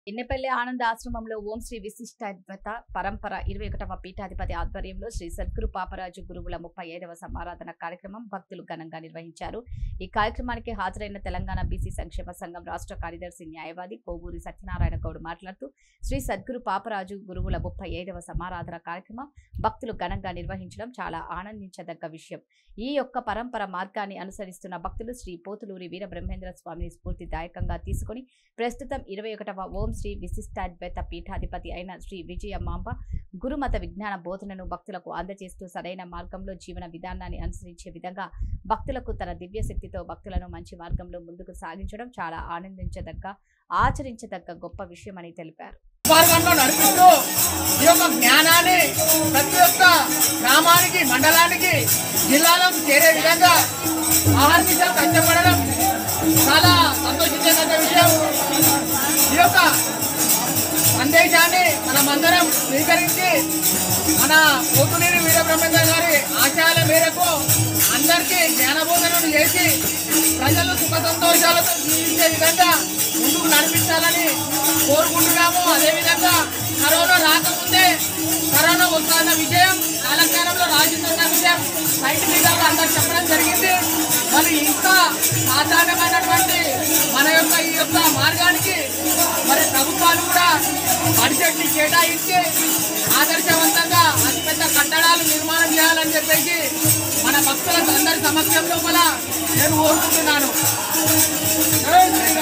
ఎన్నెపల్లి ఆనంద ఆశ్రమంలో ఓం శ్రీ విశిష్టాద్వైత పరంపర ఇరవై ఒకటవ పీఠాధిపతి ఆధ్వర్యంలో శ్రీ సద్గురు పాపరాజు గురువుల ముప్పై ఐదవ సమారాధన కార్యక్రమం భక్తులు ఘనంగా నిర్వహించారు ఈ కార్యక్రమానికి హాజరైన తెలంగాణ బీసీ సంక్షేమ సంఘం రాష్ట్ర కార్యదర్శి న్యాయవాది కోవూరి సత్యనారాయణ గౌడ్ మాట్లాడుతూ శ్రీ సద్గురు పాపరాజు గురువుల ముప్పై ఐదవ సమారాధన కార్యక్రమం భక్తులు ఘనంగా నిర్వహించడం చాలా ఆనందించదగ్గ విషయం ఈ యొక్క పరంపర మార్గాన్ని అనుసరిస్తున్న భక్తులు శ్రీ పోతులూరి వీర బ్రహ్మేంద్ర స్వామిని స్ఫూర్తిదాయకంగా తీసుకుని ప్రస్తుతం ఇరవై ఒకటవ ఓం శ్రీ విశిష్టాద్వైత పీఠాధిపతి అయిన శ్రీ విజయ మాంబ గురుమత విజ్ఞాన బోధనను భక్తులకు అందజేస్తూ సరైన మార్గంలో జీవన విధానాన్ని అనుసరించే విధంగా భక్తులకు తన దివ్య శక్తితో భక్తులను మంచి మార్గంలో ముందుకు సాగించడం చాలా ఆనందించదగ్గ ఆచరించదగ్గ గొప్ప విషయమని తెలిపారు మార్గంలో నడిపిస్తూ ఈ యొక్క జ్ఞానాన్ని ప్రతి ఒక్క గ్రామానికి మండలానికి జిల్లాలకు చేరే విధంగా ఆహార్నిశలు కష్టపడడం చాలా సంతోషించదగ్గ విషయం ఈ యొక్క సందేశాన్ని మనమందరం స్వీకరించి మన పోతునేని వీరబ్రహ్మేంద్ర గారి ఆశయాల మేరకు అందరికీ జ్ఞానబోధనలు చేసి ప్రజలు సుఖ సంతోషాలతో జీవించే విధంగా ముందుకు నడిపించాలని కోరుకుంటున్నాము అదేవిధంగా కరోనా రాకముందే కరోనా వస్తున్న విషయం కాలజ్ఞానంలో రాజుతున్న విషయం సైంటిఫిక్గా అందరూ చెప్పడం జరిగింది మరి ఇంకా సాధారణమైనటువంటి మన యొక్క ఈ యొక్క మార్గానికి మరి ప్రభుత్వాలు కూడా బడ్జెట్ని కేటాయించి ఆదర్శవంతంగా అతిపెద్ద కట్టడాలు నిర్మాణం చేయాలని చెప్పేసి మన భక్తులకు అందరి సమక్షంలో కూడా నేను కోరుకుంటున్నాను